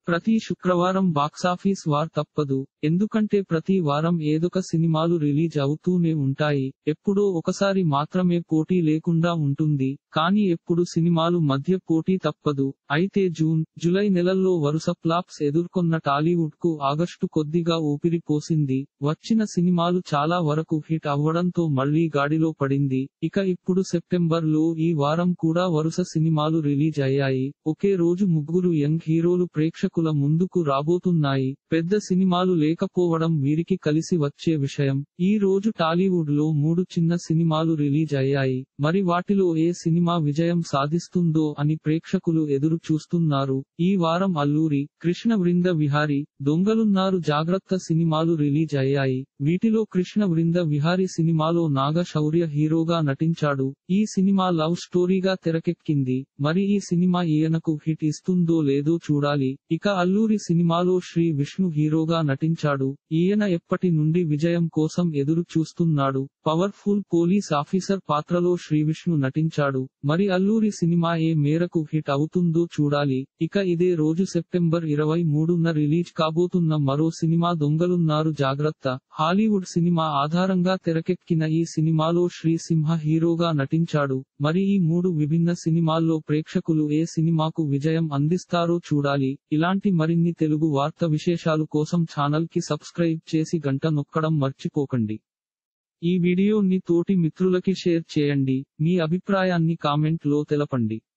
ప్రతి శుక్రవారం box office war తప్పదు ఎందుకంటే ప్రతి వారం ఏదొక సినిమాలు రిలీజ్ అవుతూనే ఉంటాయి ఎప్పుడో ఒకసారి మాత్రమే పోటీ లేకుండా ఉంటుంది కానీ ఎప్పుడు సినిమాలు మధ్య పోటీ తప్పదు అయితే జూన్ జులై నెలల్లో వరుస ఫ్లాప్స్ ఎదుర్కొన్న టాలీవుడ్ కు ఆగస్టు కొద్దిగా ఊపిరి పోసింది వచ్చిన సినిమాలు చాలా వరకు హిట్ అవ్వడంతో మళ్లీ గాడిలో పడింది ఇక ఇప్పుడు సెప్టెంబర్ లో ఈ వారం కూడా వరుస సినిమాలు రిలీజ్ అయ్యాయి ఒకే రోజు ముగ్గురు యంగ్ హీరోలు ప్రేక్షకుల ముందుకు రాబోతున్నాయి పెద్ద సినిమాలు లేకపోవడం వీరికి కలిసి వచ్చే విషయం ఈ రోజు టాలీవుడ్ లో మూడు చిన్న సినిమాలు రిలీజ్ అయ్యాయి మరి వాటిలో ఏ సినిమా విజయం సాధిస్తుందో అని ప్రేక్షకులు ఎదురు చూస్తున్నారు ఈ వారం అల్లూరి కృష్ణ వృంద విహారి దొంగలున్నారు జాగ్రత్త సినిమాలు రిలీజ్ అయ్యాయి వీటిలో కృష్ణ వృంద విహారి సినిమాలో నాగ శౌర్య హీరోగా నటించాడు ఈ సినిమా లవ్ స్టోరీగా తెరకెక్కింది మరి ఈ సినిమా ఈయనకు హిట్ ఇస్తుందో లేదో చూడాలి ఇక అల్లూరి సినిమాలో శ్రీ విష్ణు హీరోగా నటించాడు ఈయన ఎప్పటి నుండి విజయం కోసం ఎదురు చూస్తున్నాడు పవర్ఫుల్ పోలీస్ ఆఫీసర్ పాత్రలో శ్రీ విష్ణు నటించాడు మరి అల్లూరి సినిమా ఏ మేరకు హిట్ అవుతుందో చూడాలి ఇక ఇదే రోజు సెప్టెంబర్ ఇరవై మూడున రిలీజ్ కాబోతున్న మరో సినిమా దొంగలున్నారు జాగ్రత్త హాలీవుడ్ సినిమా ఆధారంగా తెరకెక్కిన ఈ సినిమాలో శ్రీ సింహ హీరోగా నటించాడు మరి ఈ మూడు విభిన్న సినిమాల్లో ప్రేక్షకులు ఏ సినిమాకు విజయం అందిస్తారో చూడాలి ఇలాంటి మరిన్ని తెలుగు వార్త విశేషాలు కోసం ఛానల్ కి సబ్స్క్రైబ్ చేసి గంట నొక్కడం మర్చిపోకండి ఈ వీడియోని తోటి మిత్రులకి షేర్ చేయండి మీ అభిప్రాయాన్ని కామెంట్ లో తెలపండి